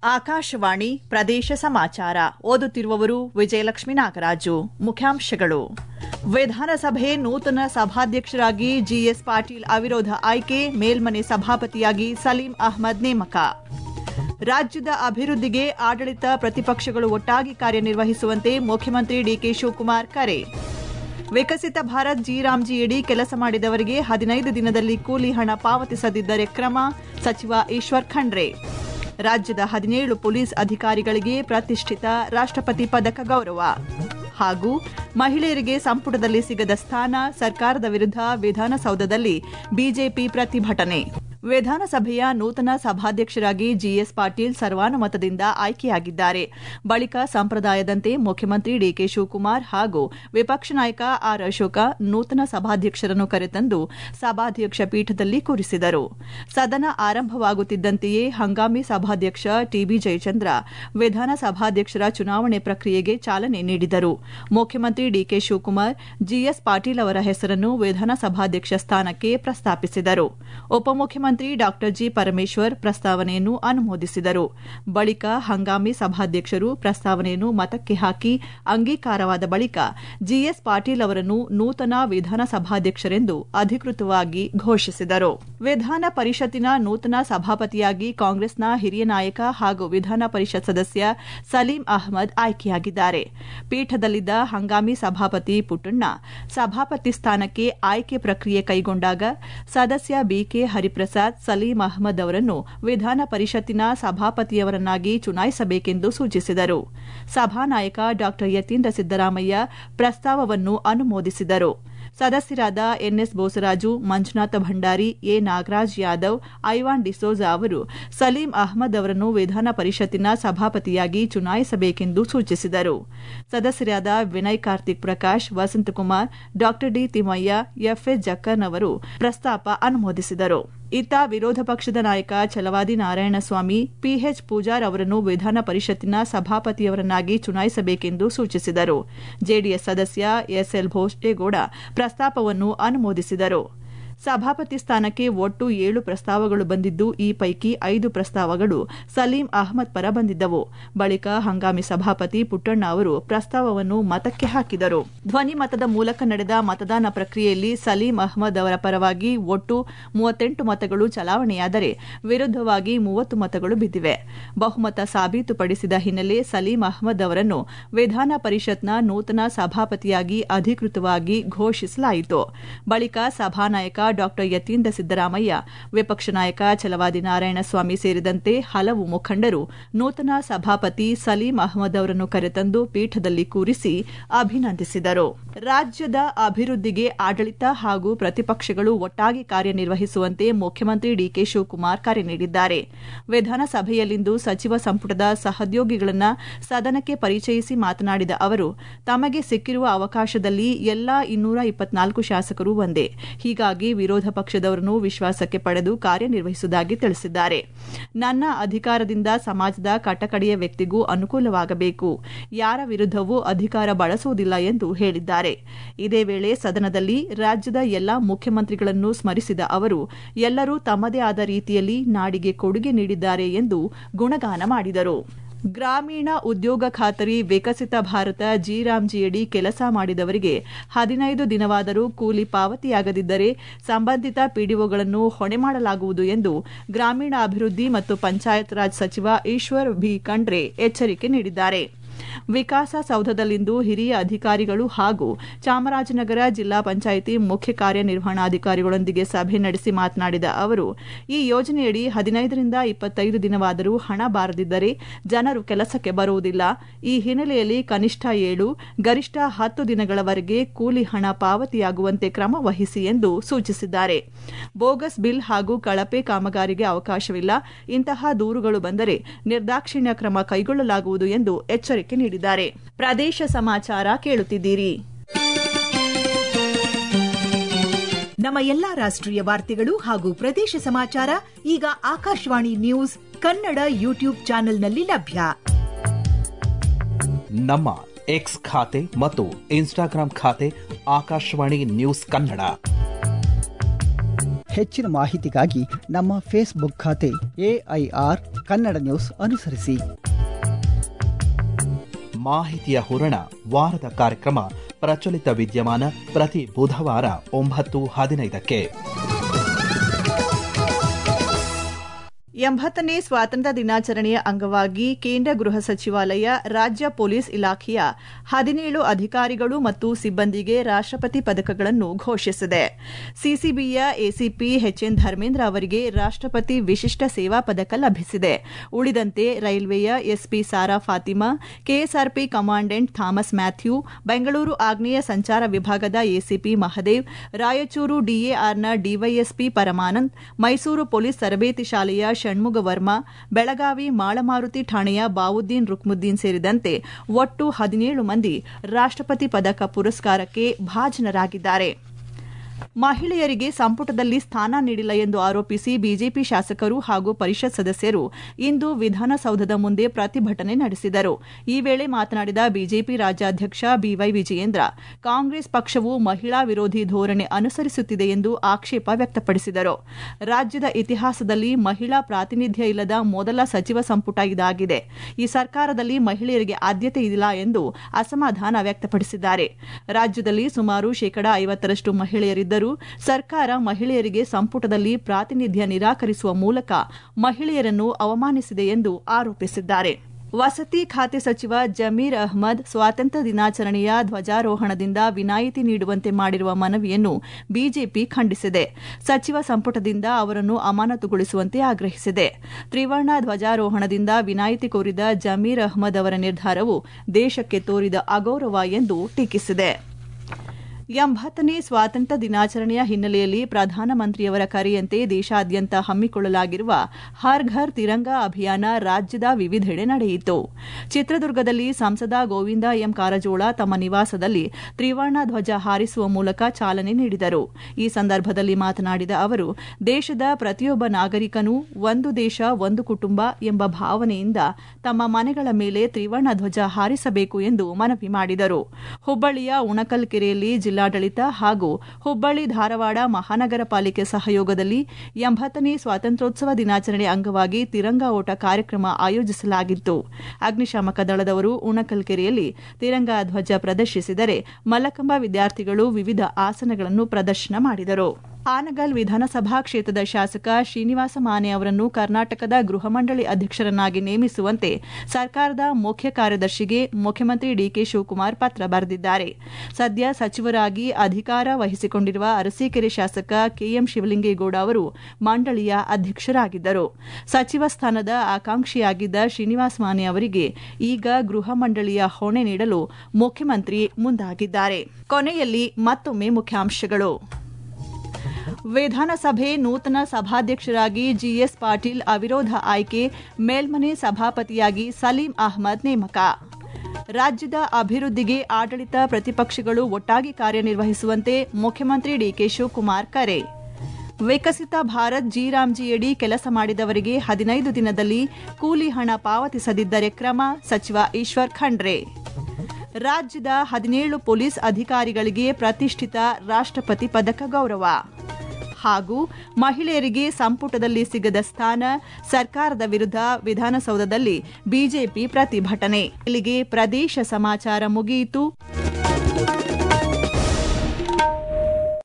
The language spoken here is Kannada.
ಆಕಾಶವಾಣಿ ಪ್ರದೇಶ ಸಮಾಚಾರ ಓದುತ್ತಿರುವವರು ವಿಜಯಲಕ್ಷ್ಮಿ ನಾಗರಾಜು ಮುಖ್ಯಾಂಶಗಳು ವಿಧಾನಸಭೆ ನೂತನ ಸಭಾಧ್ಯಕ್ಷರಾಗಿ ಜಿಎಸ್ ಪಾಟೀಲ್ ಅವಿರೋಧ ಆಯ್ಕೆ ಮೇಲ್ಮನೆ ಸಭಾಪತಿಯಾಗಿ ಸಲೀಂ ಅಹ್ಮದ್ ನೇಮಕ ರಾಜ್ಯದ ಅಭಿವೃದ್ಧಿಗೆ ಆಡಳಿತ ಪ್ರತಿಪಕ್ಷಗಳು ಒಟ್ಟಾಗಿ ಕಾರ್ಯನಿರ್ವಹಿಸುವಂತೆ ಮುಖ್ಯಮಂತ್ರಿ ಡಿಕೆ ಶಿವಕುಮಾರ್ ಕರೆ ವಿಕಸಿತ ಭಾರತ್ ಜಿರಾಮ್ಜಿಯಡಿ ಕೆಲಸ ಮಾಡಿದವರಿಗೆ ಹದಿನೈದು ದಿನದಲ್ಲಿ ಕೂಲಿ ಹಣ ಪಾವತಿಸದಿದ್ದರೆ ಕ್ರಮ ಸಚಿವ ಈಶ್ವರ್ ಖಂಡ್ರೆ ರಾಜ್ಯದ ಹದಿನೇಳು ಪೊಲೀಸ್ ಅಧಿಕಾರಿಗಳಿಗೆ ಪ್ರತಿಷ್ಠಿತ ರಾಷ್ಟ್ರಪತಿ ಪದಕ ಗೌರವ ಹಾಗೂ ಮಹಿಳೆಯರಿಗೆ ಸಂಪುಟದಲ್ಲಿ ಸಿಗದ ಸ್ಥಾನ ಸರ್ಕಾರದ ವಿರುದ್ಧ ವಿಧಾನಸೌಧದಲ್ಲಿ ಬಿಜೆಪಿ ಪ್ರತಿಭಟನೆ ವಿಧಾನಸಭೆಯ ನೂತನ ಸಭಾಧ್ಯಕ್ಷರಾಗಿ ಜಿಎಸ್ ಪಾಟೀಲ್ ಸರ್ವಾನುಮತದಿಂದ ಆಯ್ಕೆಯಾಗಿದ್ದಾರೆ ಬಳಿಕ ಸಂಪ್ರದಾಯದಂತೆ ಮುಖ್ಯಮಂತ್ರಿ ಡಿಕೆ ಶಿವಕುಮಾರ್ ಹಾಗೂ ವಿಪಕ್ಷ ನಾಯಕ ಆರ್ ಅಶೋಕ ನೂತನ ಸಭಾಧ್ಯಕ್ಷರನ್ನು ಕರೆತಂದು ಸಭಾಧ್ಯಕ್ಷ ಪೀಠದಲ್ಲಿ ಕೂರಿಸಿದರು ಸದನ ಆರಂಭವಾಗುತ್ತಿದ್ದಂತೆಯೇ ಹಂಗಾಮಿ ಸಭಾಧ್ಯಕ್ಷ ಟಿಬಿ ಜಯಚಂದ್ರ ವಿಧಾನಸಭಾಧ್ಯಕ್ಷರ ಚುನಾವಣೆ ಪ್ರಕ್ರಿಯೆಗೆ ಚಾಲನೆ ನೀಡಿದರು ಮುಖ್ಯಮಂತ್ರಿ ಡಿಕೆ ಶಿವಕುಮಾರ್ ಜಿಎಸ್ ಪಾಟೀಲ್ ಅವರ ಹೆಸರನ್ನು ವಿಧಾನಸಭಾಧ್ಯಕ್ಷ ಸ್ಥಾನಕ್ಕೆ ಪ್ರಸ್ತಾಪಿಸಿದರು ಉಪಮುಖ್ಯಮಂತ್ರಿ ಡಾ ಜಿ ಪರಮೇಶ್ವರ್ ಪ್ರಸ್ತಾವನೆಯನ್ನು ಅನುಮೋದಿಸಿದರು ಬಳಿಕ ಹಂಗಾಮಿ ಸಭಾಧ್ಯಕ್ಷರು ಪ್ರಸ್ತಾವನೆಯನ್ನು ಮತಕ್ಕೆ ಹಾಕಿ ಅಂಗೀಕಾರವಾದ ಬಳಿಕ ಜಿಎಸ್ ಪಾಟೀಲ್ ಅವರನ್ನು ನೂತನ ವಿಧಾನಸಭಾಧ್ಯಕ್ಷರೆಂದು ಅಧಿಕೃತವಾಗಿ ಘೋಷಿಸಿದರು ವಿಧಾನ ಪರಿಷತ್ತಿನ ನೂತನ ಸಭಾಪತಿಯಾಗಿ ಕಾಂಗ್ರೆಸ್ನ ಹಿರಿಯ ನಾಯಕ ಹಾಗೂ ವಿಧಾನ ಪರಿಷತ್ ಸದಸ್ಯ ಸಲೀಂ ಅಹ್ಮದ್ ಆಯ್ಕೆಯಾಗಿದ್ದಾರೆ ಪೀಠದಲ್ಲಿದ್ದ ಹಂಗಾಮಿ ಸಭಾಪತಿ ಪುಟ್ಟಣ್ಣ ಸಭಾಪತಿ ಸ್ಥಾನಕ್ಕೆ ಆಯ್ಕೆ ಪ್ರಕ್ರಿಯೆ ಕೈಗೊಂಡಾಗ ಸದಸ್ಯ ಬಿಕೆ ಹರಿಪ್ರಸಾದ್ ಸಲೀಂ ಅಹ್ಮದ್ ಅವರನ್ನು ವಿಧಾನ ಪರಿಷತ್ತಿನ ಸಭಾಪತಿಯವರನ್ನಾಗಿ ಚುನಾಯಿಸಬೇಕೆಂದು ಸೂಚಿಸಿದರು ಸಭಾನಾಯಕ ಡಾ ಯತೀಂದ್ರ ಸಿದ್ದರಾಮಯ್ಯ ಪ್ರಸ್ತಾವವನ್ನು ಅನುಮೋದಿಸಿದರು ಸದಸ್ಯರಾದ ಎನ್ಎಸ್ ಬೋಸರಾಜು ಮಂಜುನಾಥ ಭಂಡಾರಿ ಎ ನಾಗರಾಜ್ ಯಾದವ್ ಐವಾನ್ ಡಿಸೋಜಾ ಅವರು ಸಲೀಂ ಅಹ್ಮದ್ ಅವರನ್ನು ವಿಧಾನ ಪರಿಷತ್ತಿನ ಸಭಾಪತಿಯಾಗಿ ಚುನಾಯಿಸಬೇಕೆಂದು ಸೂಚಿಸಿದರು ಸದಸ್ಯರಾದ ವಿನಯ್ ಕಾರ್ತಿಕ್ ಪ್ರಕಾಶ್ ವಸಂತಕುಮಾರ್ ಡಾ ಡಿ ತಿಮ್ಮಯ್ಯ ಎಫ್ಎಸ್ ಜಕ್ಕನ್ ಅವರು ಪ್ರಸ್ತಾಪ ಅನುಮೋದಿಸಿದರು ಇತ್ತ ವಿರೋಧ ಪಕ್ಷದ ನಾಯಕ ಛಲವಾದಿ ನಾರಾಯಣಸ್ವಾಮಿ ಪಿಎಚ್ ಪೂಜಾರ್ ಅವರನ್ನು ವಿಧಾನ ಪರಿಷತ್ತಿನ ಸಭಾಪತಿಯವರನ್ನಾಗಿ ಚುನಾಯಿಸಬೇಕೆಂದು ಸೂಚಿಸಿದರು ಜೆಡಿಎಸ್ ಸದಸ್ಯ ಎಸ್ಎಲ್ ಭೋಷ್ಟೇಗೌಡ ಪ್ರಸ್ತಾಪವನ್ನು ಅನುಮೋದಿಸಿದರು ಸಭಾಪತಿ ಸ್ಥಾನಕ್ಕೆ ಒಟ್ಟು ಏಳು ಪ್ರಸ್ತಾವಗಳು ಬಂದಿದ್ದು ಈ ಪೈಕಿ ಐದು ಪ್ರಸ್ತಾವಗಳು ಸಲೀಂ ಅಹ್ಮದ್ ಪರ ಬಂದಿದ್ದವು ಬಳಿಕ ಹಂಗಾಮಿ ಸಭಾಪತಿ ಪುಟ್ಟಣ್ಣ ಅವರು ಪ್ರಸ್ತಾವವನ್ನು ಮತಕ್ಕೆ ಹಾಕಿದರು ಧ್ವನಿ ಮತದ ಮೂಲಕ ನಡೆದ ಮತದಾನ ಪ್ರಕ್ರಿಯೆಯಲ್ಲಿ ಸಲೀಂ ಅಹ್ಮದ್ ಅವರ ಪರವಾಗಿ ಒಟ್ಟು ಮೂವತ್ತೆಂಟು ಮತಗಳು ಚಲಾವಣೆಯಾದರೆ ವಿರುದ್ದವಾಗಿ ಮೂವತ್ತು ಮತಗಳು ಬಿದ್ದಿವೆ ಬಹುಮತ ಸಾಬೀತುಪಡಿಸಿದ ಹಿನ್ನೆಲೆ ಸಲೀಂ ಅಹ್ಮದ್ ಅವರನ್ನು ವಿಧಾನ ಪರಿಷತ್ನ ನೂತನ ಸಭಾಪತಿಯಾಗಿ ಅಧಿಕೃತವಾಗಿ ಘೋಷಿಸಲಾಯಿತು ಬಳಿಕ ಸಭಾನಾಯಕ ಡಾ ಯತೀಂದ್ರ ಸಿದ್ದರಾಮಯ್ಯ ವಿಪಕ್ಷ ನಾಯಕ ಛಲವಾದಿ ನಾರಾಯಣಸ್ವಾಮಿ ಸೇರಿದಂತೆ ಹಲವು ಮುಖಂಡರು ನೂತನ ಸಭಾಪತಿ ಸಲೀಂ ಅಹ್ಮದ್ ಅವರನ್ನು ಕರೆತಂದು ಪೀಠದಲ್ಲಿ ಕೂರಿಸಿ ಅಭಿನಂದಿಸಿದರು ರಾಜ್ಯದ ಅಭಿವೃದ್ಧಿಗೆ ಆಡಳಿತ ಹಾಗೂ ಪ್ರತಿಪಕ್ಷಗಳು ಒಟ್ಟಾಗಿ ಕಾರ್ಯನಿರ್ವಹಿಸುವಂತೆ ಮುಖ್ಯಮಂತ್ರಿ ಡಿಕೆ ಶಿವಕುಮಾರ್ ಕರೆ ನೀಡಿದ್ದಾರೆ ವಿಧಾನಸಭೆಯಲ್ಲಿಂದು ಸಚಿವ ಸಂಪುಟದ ಸಹೋದ್ಯೋಗಿಗಳನ್ನು ಸದನಕ್ಕೆ ಪರಿಚಯಿಸಿ ಮಾತನಾಡಿದ ಅವರು ತಮಗೆ ಸಿಕ್ಕಿರುವ ಅವಕಾಶದಲ್ಲಿ ಎಲ್ಲಾ ಇನ್ನೂರ ಇಪ್ಪತ್ನಾಲ್ಕು ಶಾಸಕರು ಒಂದೇ ಹೀಗಾಗಿ ವಿರೋಧ ಪಕ್ಷದವರನ್ನು ವಿಶ್ವಾಸಕ್ಕೆ ಪಡೆದು ಕಾರ್ಯನಿರ್ವಹಿಸುವುದಾಗಿ ತಿಳಿಸಿದ್ದಾರೆ ನನ್ನ ಅಧಿಕಾರದಿಂದ ಸಮಾಜದ ಕಟ್ಟಕಡೆಯ ವ್ಯಕ್ತಿಗೂ ಅನುಕೂಲವಾಗಬೇಕು ಯಾರ ವಿರುದ್ದವೂ ಅಧಿಕಾರ ಬಳಸುವುದಿಲ್ಲ ಎಂದು ಹೇಳಿದ್ದಾರೆ ಇದೇ ವೇಳೆ ಸದನದಲ್ಲಿ ರಾಜ್ಯದ ಎಲ್ಲಾ ಮುಖ್ಯಮಂತ್ರಿಗಳನ್ನು ಸ್ಮರಿಸಿದ ಅವರು ಎಲ್ಲರೂ ತಮ್ಮದೇ ಆದ ರೀತಿಯಲ್ಲಿ ನಾಡಿಗೆ ಕೊಡುಗೆ ನೀಡಿದ್ದಾರೆ ಎಂದು ಗುಣಗಾನ ಮಾಡಿದರು ಗ್ರಾಮೀಣ ಉದ್ಯೋಗ ಖಾತರಿ ವಿಕಸಿತ ಭಾರತ ಜಿರಾಮ್ಜಿಯಡಿ ಕೆಲಸ ಮಾಡಿದವರಿಗೆ ಹದಿನೈದು ದಿನವಾದರೂ ಕೂಲಿ ಪಾವತಿಯಾಗದಿದ್ದರೆ ಸಂಬಂಧಿತ ಪಿಡಿಒಗಳನ್ನು ಹೊಣೆ ಮಾಡಲಾಗುವುದು ಎಂದು ಗ್ರಾಮೀಣಾಭಿವೃದ್ಧಿ ಮತ್ತು ಪಂಚಾಯತ್ ರಾಜ್ ಸಚಿವ ಈಶ್ವರ್ ಬಿ ಖಂಡ್ರೆ ಎಚ್ಚರಿಕೆ ನೀಡಿದ್ದಾರೆ ವಿಕಾಸಸೌಧದಲ್ಲಿಂದು ಹಿರಿಯ ಅಧಿಕಾರಿಗಳು ಹಾಗೂ ಚಾಮರಾಜನಗರ ಜಿಲ್ಲಾ ಪಂಚಾಯಿತಿ ಮುಖ್ಯ ಕಾರ್ಯನಿರ್ವಹಣಾಧಿಕಾರಿಗಳೊಂದಿಗೆ ಸಭೆ ನಡೆಸಿ ಮಾತನಾಡಿದ ಅವರು ಈ ಯೋಜನೆಯಡಿ ಹದಿನೈದರಿಂದ ಇಪ್ಪತ್ತೈದು ದಿನವಾದರೂ ಹಣ ಬಾರದಿದ್ದರೆ ಜನರು ಕೆಲಸಕ್ಕೆ ಬರುವುದಿಲ್ಲ ಈ ಹಿನ್ನೆಲೆಯಲ್ಲಿ ಕನಿಷ್ಠ ಏಳು ಗರಿಷ್ಠ ಹತ್ತು ದಿನಗಳವರೆಗೆ ಕೂಲಿ ಹಣ ಪಾವತಿಯಾಗುವಂತೆ ಕ್ರಮ ವಹಿಸಿ ಎಂದು ಸೂಚಿಸಿದ್ದಾರೆ ಬೋಗಸ್ ಬಿಲ್ ಹಾಗೂ ಕಳಪೆ ಕಾಮಗಾರಿಗೆ ಅವಕಾಶವಿಲ್ಲ ಇಂತಹ ದೂರುಗಳು ಬಂದರೆ ನಿರ್ದಾಕ್ಷಿಣ್ಯ ಕ್ರಮ ಕೈಗೊಳ್ಳಲಾಗುವುದು ಎಂದು ಎಚ್ಚರಿಕೆ ನೀಡಿದ್ದಾರೆ ಪ್ರದೇಶ ಸಮಾಚಾರ ಕೇಳುತ್ತಿದ್ದೀರಿ ನಮ್ಮ ಎಲ್ಲಾ ರಾಷ್ಟ್ರೀಯ ವಾರ್ತೆಗಳು ಹಾಗೂ ಪ್ರದೇಶ ಸಮಾಚಾರ ಈಗ ಆಕಾಶವಾಣಿ ನ್ಯೂಸ್ ಕನ್ನಡ ಯೂಟ್ಯೂಬ್ ಚಾನೆಲ್ನಲ್ಲಿ ಲಭ್ಯ ನಮ್ಮ ಎಕ್ಸ್ ಖಾತೆ ಮತ್ತು ಇನ್ಸ್ಟಾಗ್ರಾಂ ಖಾತೆ ಆಕಾಶವಾಣಿ ನ್ಯೂಸ್ ಕನ್ನಡ ಹೆಚ್ಚಿನ ಮಾಹಿತಿಗಾಗಿ ನಮ್ಮ ಫೇಸ್ಬುಕ್ ಖಾತೆ ಎಐಆರ್ ಕನ್ನಡ ನ್ಯೂಸ್ ಅನುಸರಿಸಿ ಮಾಹಿತಿಯ ಹೂರಣ ವಾರದ ಕಾರ್ಯಕ್ರಮ ಪ್ರಚಲಿತ ವಿದ್ಯಮಾನ ಪ್ರತಿ ಬುಧವಾರ ಒಂಬತ್ತು ಹದಿನೈದಕ್ಕೆ ಎಂಬತ್ತನೇ ಸ್ವಾತಂತ್ರ್ಯ ದಿನಾಚರಣೆಯ ಅಂಗವಾಗಿ ಕೇಂದ್ರ ಗೃಹ ಸಚಿವಾಲಯ ರಾಜ್ಯ ಪೊಲೀಸ್ ಇಲಾಖೆಯ ಹದಿನೇಳು ಅಧಿಕಾರಿಗಳು ಮತ್ತು ಸಿಬ್ಬಂದಿಗೆ ರಾಷ್ಟ್ರಪತಿ ಪದಕಗಳನ್ನು ಘೋಷಿಸಿದೆ ಸಿಸಿಬಿಯ ಎಸಿಪಿ ಎಚ್ಎನ್ ಧರ್ಮೇಂದ್ರ ಅವರಿಗೆ ರಾಷ್ಟ್ರಪತಿ ವಿಶಿಷ್ಟ ಸೇವಾ ಪದಕ ಲಭಿಸಿದೆ ಉಳಿದಂತೆ ರೈಲ್ವೆಯ SP Sara Fatima KSRP commandant Thomas Mathew Bengaluru ಆಗ್ನೇಯ ಸಂಚಾರ ವಿಭಾಗದ ಎಸಿಪಿ ಮಹದೇವ್ ರಾಯಚೂರು ಡಿಎಆರ್ನ ಡಿವೈಎಸ್ಪಿ ಪರಮಾನಂದ್ ಮೈಸೂರು ಪೊಲೀಸ್ ತರಬೇತಿ ಶಾಲೆಯ ಷಣ್ಮುಗ ವರ್ಮಾ ಬೆಳಗಾವಿ ಮಾಳಮಾರುತಿ ಠಾಣೆಯ ಬಾವುದ್ದೀನ್ ರುಕ್ಮುದ್ದೀನ್ ಸೇರಿದಂತೆ ಒಟ್ಟು ಹದಿನೇಳು ಮಂದಿ ರಾಷ್ಟ್ರಪತಿ ಪದಕ ಪುರಸ್ಕಾರಕ್ಕೆ ಭಾಜನರಾಗಿದ್ದಾರೆ ಮಹಿಳೆಯರಿಗೆ ಸಂಪುಟದಲ್ಲಿ ಸ್ಥಾನ ನೀಡಿಲ್ಲ ಎಂದು ಆರೋಪಿಸಿ ಬಿಜೆಪಿ ಶಾಸಕರು ಹಾಗೂ ಪರಿಷತ್ ಸದಸ್ಯರು ಇಂದು ವಿಧಾನಸೌಧದ ಮುಂದೆ ಪ್ರತಿಭಟನೆ ನಡೆಸಿದರು ಈ ವೇಳೆ ಮಾತನಾಡಿದ ಬಿಜೆಪಿ ರಾಜ್ಯಾಧ್ಯಕ್ಷ ಬಿವೈ ವಿಜಯೇಂದ್ರ ಕಾಂಗ್ರೆಸ್ ಪಕ್ಷವು ಮಹಿಳಾ ವಿರೋಧಿ ಧೋರಣೆ ಅನುಸರಿಸುತ್ತಿದೆ ಎಂದು ಆಕ್ಷೇಪ ವ್ಯಕ್ತಪಡಿಸಿದರು ರಾಜ್ಯದ ಇತಿಹಾಸದಲ್ಲಿ ಮಹಿಳಾ ಪ್ರಾತಿನಿಧ್ಯ ಇಲ್ಲದ ಮೊದಲ ಸಚಿವ ಸಂಪುಟ ಇದಾಗಿದೆ ಈ ಸರ್ಕಾರದಲ್ಲಿ ಮಹಿಳೆಯರಿಗೆ ಆದ್ಯತೆ ಇಲ್ಲ ಎಂದು ಅಸಮಾಧಾನ ವ್ಯಕ್ತಪಡಿಸಿದ್ದಾರೆ ರಾಜ್ಯದಲ್ಲಿ ಸುಮಾರು ಶೇಕಡಾ ಐವತ್ತರಷ್ಟು ಮಹಿಳೆಯರಿದ್ದರೂ ಸರ್ಕಾರ ಮಹಿಳೆಯರಿಗೆ ಸಂಪುಟದಲ್ಲಿ ಪ್ರಾತಿನಿಧ್ಯ ನಿರಾಕರಿಸುವ ಮೂಲಕ ಮಹಿಳೆಯರನ್ನು ಅವಮಾನಿಸಿದೆ ಎಂದು ಆರೋಪಿಸಿದ್ದಾರೆ ವಸತಿ ಖಾತೆ ಸಚಿವ ಜಮೀರ್ ಅಹ್ಮದ್ ಸ್ವಾತಂತ್ರ್ಯ ದಿನಾಚರಣೆಯ ಧ್ವಜಾರೋಹಣದಿಂದ ವಿನಾಯಿತಿ ನೀಡುವಂತೆ ಮಾಡಿರುವ ಮನವಿಯನ್ನು ಬಿಜೆಪಿ ಖಂಡಿಸಿದೆ ಸಚಿವ ಸಂಪುಟದಿಂದ ಅವರನ್ನು ಅಮಾನತುಗೊಳಿಸುವಂತೆ ಆಗ್ರಹಿಸಿದೆ ತ್ರಿವರ್ಣ ಧ್ವಜಾರೋಹಣದಿಂದ ವಿನಾಯಿತಿ ಕೋರಿದ ಜಮೀರ್ ಅಹ್ಮದ್ ಅವರ ನಿರ್ಧಾರವು ದೇಶಕ್ಕೆ ತೋರಿದ ಅಗೌರವ ಎಂದು ಟೀಕಿಸಿದೆ ಎಂಬತ್ತನೇ ಸ್ವಾತಂತ್ರ್ಯ ದಿನಾಚರಣೆಯ ಹಿನ್ನೆಲೆಯಲ್ಲಿ ಪ್ರಧಾನಮಂತ್ರಿಯವರ ಕರೆಯಂತೆ ದೇಶಾದ್ಯಂತ ಹಮ್ಮಿಕೊಳ್ಳಲಾಗಿರುವ ಹರ್ ಘರ್ ತಿರಂಗಾ ಅಭಿಯಾನ ರಾಜ್ಯದ ವಿವಿಧೆಡೆ ನಡೆಯಿತು ಚಿತ್ರದುರ್ಗದಲ್ಲಿ ಸಂಸದ ಗೋವಿಂದ ಎಂ ಕಾರಜೋಳ ತಮ್ಮ ನಿವಾಸದಲ್ಲಿ ತ್ರಿವರ್ಣ ಧ್ವಜ ಹಾರಿಸುವ ಮೂಲಕ ಚಾಲನೆ ನೀಡಿದರು ಈ ಸಂದರ್ಭದಲ್ಲಿ ಮಾತನಾಡಿದ ಅವರು ದೇಶದ ಪ್ರತಿಯೊಬ್ಬ ನಾಗರಿಕನೂ ಒಂದು ದೇಶ ಒಂದು ಕುಟುಂಬ ಎಂಬ ಭಾವನೆಯಿಂದ ತಮ್ಮ ಮನೆಗಳ ಮೇಲೆ ತ್ರಿವರ್ಣ ಧ್ವಜ ಹಾರಿಸಬೇಕು ಎಂದು ಮನವಿ ಮಾಡಿದರು ಹುಬ್ಬಳ್ಳಿಯ ಉಣಕಲ್ ಕೆರೆಯಲ್ಲಿ ಜಿಲ್ಲಾಡಳಿತ ಹಾಗೂ ಹುಬ್ಬಳ್ಳಿ ಧಾರವಾಡ ಮಹಾನಗರ ಪಾಲಿಕೆ ಸಹಯೋಗದಲ್ಲಿ ಎಂಬತ್ತನೇ ಸ್ವಾತಂತ್ರ್ಯೋತ್ಸವ ದಿನಾಚರಣೆ ಅಂಗವಾಗಿ ತಿರಂಗ ಓಟ ಕಾರ್ಯಕ್ರಮ ಆಯೋಜಿಸಲಾಗಿತ್ತು ಅಗ್ನಿಶಾಮಕ ದಳದವರು ಉಣಕಲ್ ಕೆರೆಯಲ್ಲಿ ತಿರಂಗ ಧ್ವಜ ಪ್ರದರ್ಶಿಸಿದರೆ ಮಲ್ಲಕಂಬ ವಿದ್ಯಾರ್ಥಿಗಳು ವಿವಿಧ ಆಸನಗಳನ್ನು ಪ್ರದರ್ಶನ ಮಾಡಿದರು ಹಾನಗಲ್ ವಿಧಾನಸಭಾ ಕ್ಷೇತ್ರದ ಶಾಸಕ ಶ್ರೀನಿವಾಸ ಮಾನೆ ಅವರನ್ನು ಕರ್ನಾಟಕದ ಗೃಹ ಮಂಡಳಿ ಅಧ್ಯಕ್ಷರನ್ನಾಗಿ ನೇಮಿಸುವಂತೆ ಸರ್ಕಾರದ ಮುಖ್ಯ ಕಾರ್ಯದರ್ಶಿಗೆ ಮುಖ್ಯಮಂತ್ರಿ ಡಿಕೆ ಶಿವಕುಮಾರ್ ಪತ್ರ ಬರೆದಿದ್ದಾರೆ ಸದ್ಯ ಸಚಿವರಾಗಿ ಅಧಿಕಾರ ವಹಿಸಿಕೊಂಡಿರುವ ಅರಸೀಕೆರೆ ಶಾಸಕ ಕೆಎಂ ಶಿವಲಿಂಗೇಗೌಡ ಅವರು ಮಂಡಳಿಯ ಅಧ್ಯಕ್ಷರಾಗಿದ್ದರು ಸಚಿವ ಸ್ಥಾನದ ಆಕಾಂಕ್ಷಿಯಾಗಿದ್ದ ಶ್ರೀನಿವಾಸ ಮಾನೆ ಅವರಿಗೆ ಈಗ ಗೃಹ ಮಂಡಳಿಯ ಹೊಣೆ ನೀಡಲು ಮುಖ್ಯಮಂತ್ರಿ ಮುಂದಾಗಿದ್ದಾರೆ ಕೊನೆಯಲ್ಲಿ ಮತ್ತೊಮ್ಮೆ ಮುಖ್ಯಾಂಶಗಳು ವಿಧಾನಸಭೆ ನೂತನ ಸಭಾಧ್ಯಕ್ಷರಾಗಿ ಜಿಎಸ್ ಪಾಟೀಲ್ ಅವಿರೋಧ ಆಯ್ಕೆ ಮೇಲ್ಮನೆ ಸಭಾಪತಿಯಾಗಿ ಸಲೀಂ ಅಹ್ಮದ್ ನೇಮಕ ರಾಜ್ಯದ ಅಭಿವೃದ್ಧಿಗೆ ಆಡಳಿತ ಪ್ರತಿಪಕ್ಷಗಳು ಒಟ್ಟಾಗಿ ಕಾರ್ಯನಿರ್ವಹಿಸುವಂತೆ ಮುಖ್ಯಮಂತ್ರಿ ಡಿಕೆ ಶಿವಕುಮಾರ್ ಕರೆ ವಿಕಸಿತ ಭಾರತ್ ಜಿರಾಮ್ಜಿಯಡಿ ಕೆಲಸ ಮಾಡಿದವರಿಗೆ ಹದಿನೈದು ದಿನದಲ್ಲಿ ಕೂಲಿ ಹಣ ಪಾವತಿಸದಿದ್ದರೆ ಕ್ರಮ ಸಚಿವ ಈಶ್ವರ್ ಖಂಡ್ರೆ ರಾಜ್ಯದ ಹದಿನೇಳು ಪೊಲೀಸ್ ಅಧಿಕಾರಿಗಳಿಗೆ ಪ್ರತಿಷ್ಠಿತ ರಾಷ್ಟ್ರಪತಿ ಪದಕ ಗೌರವ ಹಾಗೂ ಮಹಿಳೆಯರಿಗೆ ಸಂಪುಟದಲ್ಲಿ ಸಿಗದ ಸ್ಥಾನ ಸರ್ಕಾರದ ವಿರುದ್ಧ ವಿಧಾನಸೌಧದಲ್ಲಿ ಬಿಜೆಪಿ ಪ್ರತಿಭಟನೆ ಇಲ್ಲಿಗೆ ಪ್ರದೇಶ ಸಮಾಚಾರ ಮುಗಿಯಿತು